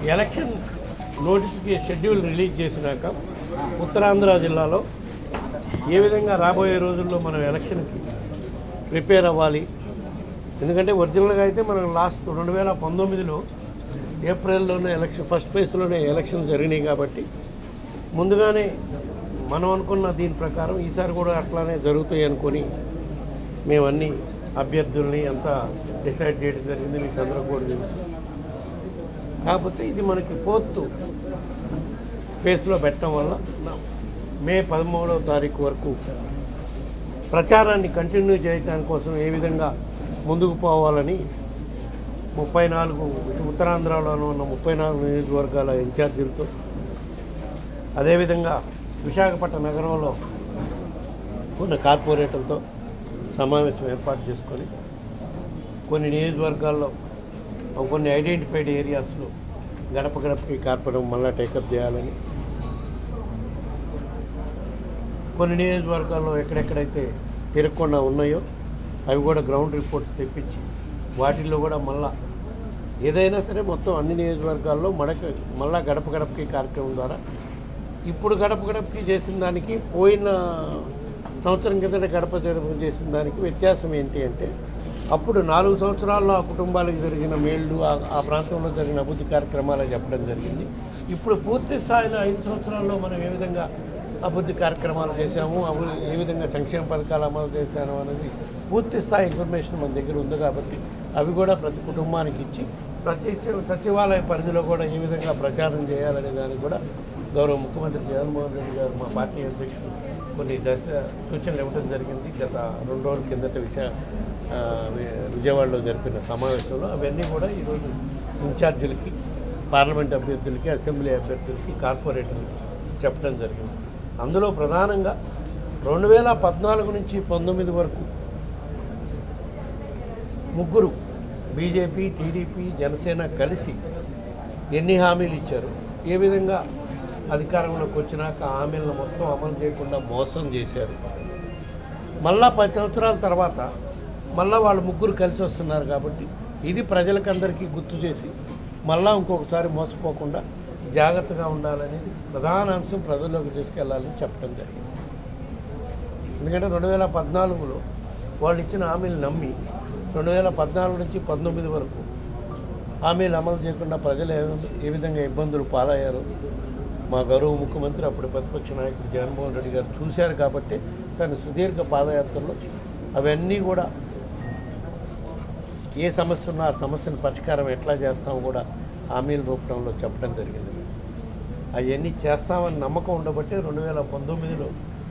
Election notification schedule release చేసినాక ఉత్తరాంధ్ర జిల్లాలో ఏ విధంగా రాబోయే రోజుల్లో మనం ఎలక్షన్కి ప్రిపేర్ అవ్వాలి ఎందుకంటే ఒరిజినల్గా అయితే మనం లాస్ట్ రెండు వేల పంతొమ్మిదిలో ఏప్రిల్లోనే ఎలక్షన్ ఫస్ట్ ఫేజ్లోనే ఎలక్షన్ జరిగినాయి కాబట్టి ముందుగానే మనం అనుకున్న దీని ప్రకారం ఈసారి కూడా అట్లానే జరుగుతాయి అనుకొని మేము అన్ని అభ్యర్థుల్ని అంతా డిసైడ్ చేయడం జరిగింది మీకు అందరూ కూడా తెలుసు కాకపోతే ఇది మనకి ఫోర్త్ ఫేస్లో పెట్టడం వల్ల నా- మే పదమూడవ తారీఖు వరకు ప్రచారాన్ని కంటిన్యూ చేయడం కోసం ఏ విధంగా ముందుకు పోవాలని ముప్పై నాలుగు ఉత్తరాంధ్రలో ఉన్న ముప్పై నాలుగు నియోజకవర్గాల ఇన్ఛార్జీలతో అదేవిధంగా విశాఖపట్నం నగరంలో ఉన్న కార్పొరేటర్లతో సమావేశం ఏర్పాటు చేసుకొని కొన్ని నియోజకవర్గాల్లో కొన్ని ఐడెంటిఫైడ్ ఏరియాస్లో గడప గడపకి కార్పొరేట్ మళ్ళా టేకప్ చేయాలని కొన్ని నియోజకవర్గాల్లో ఎక్కడెక్కడైతే తిరగకుండా ఉన్నాయో అవి కూడా గ్రౌండ్ రిపోర్ట్స్ తెప్పించి వాటిల్లో కూడా మళ్ళా ఏదైనా సరే మొత్తం అన్ని నియోజకవర్గాల్లో మడక మళ్ళా గడప గడపకి కార్యక్రమం ద్వారా ఇప్పుడు గడప గడపకి చేసిన దానికి పోయిన సంవత్సరం కిందట గడప గడప చేసిన దానికి వ్యత్యాసం ఏంటి అంటే అప్పుడు నాలుగు సంవత్సరాల్లో ఆ కుటుంబాలకు జరిగిన మేళ్ళు ఆ- ఆ ప్రాంతంలో జరిగిన అభివృద్ధి కార్యక్రమాలు చెప్పడం జరిగింది ఇప్పుడు పూర్తి స్థాయిలో ఐదు సంవత్సరాల్లో మనం ఏ విధంగా అభివృద్ధి కార్యక్రమాలు చేశాము అభివృద్ధి ఏ విధంగా సంక్షేమ పథకాలు అమలు చేశాము అనేది పూర్తి స్థాయి ఇన్ఫర్మేషన్ మన దగ్గర ఉంది కాబట్టి అవి కూడా ప్రతి కుటుంబానికి ఇచ్చి ప్రతి సచివాలయ పరిధిలో కూడా ఏ విధంగా ప్రచారం చేయాలనే దానికి కూడా గౌరవ ముఖ్యమంత్రి జగన్మోహన్ రెడ్డి గారు మా పార్టీ అధ్యక్షులు కొన్ని దశ సూచనలు ఇవ్వడం జరిగింది గత రెండు రోజుల కిందట విశా ఆ, వి- విజయవాడలో జరిపిన సమావేశంలో అవన్నీ కూడా ఈరోజు ఇన్ఛార్జీలకి పార్లమెంట్ అభ్యర్థులకి అసెంబ్లీ అభ్యర్థులకి కార్పొరేటర్లకి చెప్పడం జరిగింది అందులో ప్రధానంగా రెండు వేల పద్నాలుగు నుంచి పంతొమ్మిది వరకు ముగ్గురు బీజేపీ టీడీపీ జనసేన కలిసి ఎన్ని హామీలు ఇచ్చారు ఏ విధంగా అధికారంలోకి వచ్చినాక ఆ హామీలను మొత్తం అమలు చేయకుండా మోసం చేశారు మళ్ళా పది సంవత్సరాల తర్వాత మళ్ళా వాళ్ళు ముగ్గురు కలిసి వస్తున్నారు కాబట్టి ఇది ప్రజలకందరికీ గుర్తు చేసి మళ్ళా ఇంకొకసారి మోసపోకుండా జాగ్రత్తగా ఉండాలనేది ప్రధాన అంశం ప్రజల్లోకి తీసుకెళ్లాలని చెప్పడం జరిగింది ఎందుకంటే రెండు వేల పద్నాలుగులో వాళ్ళు ఇచ్చిన హామీలు నమ్మి రెండు వేల పద్నాలుగు నుంచి పంతొమ్మిది వరకు హామీలు అమలు చేయకుండా ప్రజలు ఏ ఏ విధంగా ఇబ్బందులు పాలయ్యారు మా గౌరవ ముఖ్యమంత్రి అప్పుడు ప్రతిపక్ష నాయకుడు జగన్మోహన్ రెడ్డి గారు చూశారు కాబట్టి తన సుదీర్ఘ పాదయాత్రలో అవన్నీ కూడా ఏ సమస్య ఉన్నా ఆ సమస్యను పరిష్కారం ఎట్లా చేస్తామో కూడా హామీల రూపంలో చెప్పడం జరిగింది అవన్నీ చేస్తామని నమ్మకం ఉండబట్టి రెండు వేల పంతొమ్మిదిలో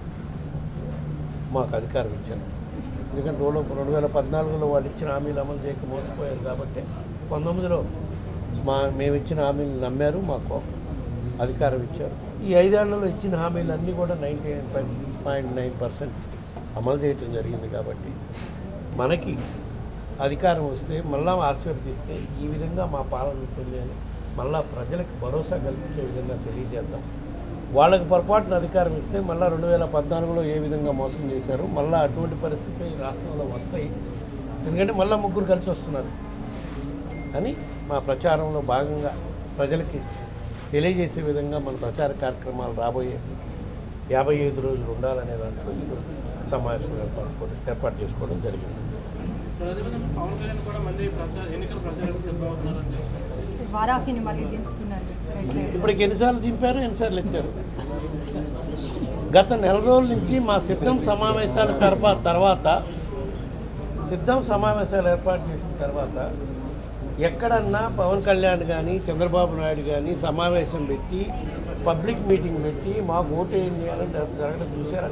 మాకు అధికారం ఇచ్చారు ఎందుకంటే రెండు రెండు వేల పద్నాలుగులో వాళ్ళు ఇచ్చిన హామీలు అమలు చేయక మోసపోయారు కాబట్టి పంతొమ్మిదిలో మా మేము ఇచ్చిన హామీలు నమ్మారు మాకు అధికారం ఇచ్చారు ఈ ఐదేళ్లలో ఇచ్చిన హామీలు అన్నీ కూడా ninety nine point nine percent అమలు చేయటం జరిగింది కాబట్టి మనకి అధికారం వస్తే మళ్ళా ఆశీర్వదిస్తే ఈ విధంగా మా పాలన ఉంటుంది అని మళ్ళా ప్రజలకు భరోసా కల్పించే విధంగా తెలియజేద్దాం వాళ్ళకి పొరపాటున అధికారం ఇస్తే మళ్ళీ రెండు వేల పద్నాలుగులో ఏ విధంగా మోసం చేశారు మళ్ళీ అటువంటి పరిస్థితి ఈ రాష్ట్రంలో వస్తాయి ఎందుకంటే మళ్ళీ ముగ్గురు కలిసి వస్తున్నారు అని మా ప్రచారంలో భాగంగా ప్రజలకి తెలియజేసే విధంగా మన ప్రచార కార్యక్రమాలు రాబోయే యాభై ఐదు రోజులు ఉండాలనే దాంట్లో ఈరోజు సమావేశం ఏర్పాటు ఏర్పాటు చేసుకోవడం జరిగింది సార్ అదేవిధంగా పవన్ కళ్యాణ్ కూడా మళ్ళీ ప్రచార ఎన్నికల ప్రచారానికి సిద్ధమవుతున్నారని చెప్పారు వారాహిని మళ్ళీ దించుతున్నారు రెడ్ లైట్. ఇప్పటికి ఎన్నిసార్లు దింపారు ఎన్నిసార్లు ఎత్తారు గత నెల రోజుల నుంచి మా సిద్ధం సమావేశాల తర్వా తర్వాత సిద్ధం సమావేశాలు ఏర్పాటు చేసిన తర్వాత ఎక్కడన్నా పవన్ కళ్యాణ్ కానీ చంద్రబాబు నాయుడు కానీ సమావేశం పెట్టి పబ్లిక్ మీటింగ్ పెట్టి మాకు ఓటేయండి అని జరగడం చూసారా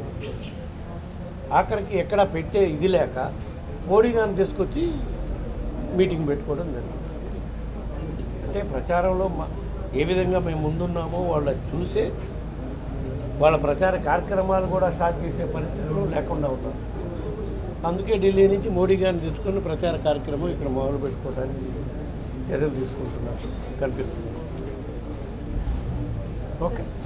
ఆఖరికి ఎక్కడ పెట్టే ఇది లేక మోడీ గారిని తీసుకొచ్చి మీటింగ్ పెట్టుకోవడం జరిగింది అంటే ప్రచారంలో మా ఏ విధంగా మేము ముందున్నామో వాళ్ళ చూసే వాళ్ళ ప్రచార కార్యక్రమాలు కూడా స్టార్ట్ చేసే పరిస్థితులు లేకుండా అవుతారు అందుకే ఢిల్లీ నుంచి మోడీ గారిని తెచ్చుకొని ప్రచార కార్యక్రమం ఇక్కడ మొదలు పెట్టుకోవడానికి చర్యలు తీసుకుంటున్నారు కనిపిస్తుంది ఓకే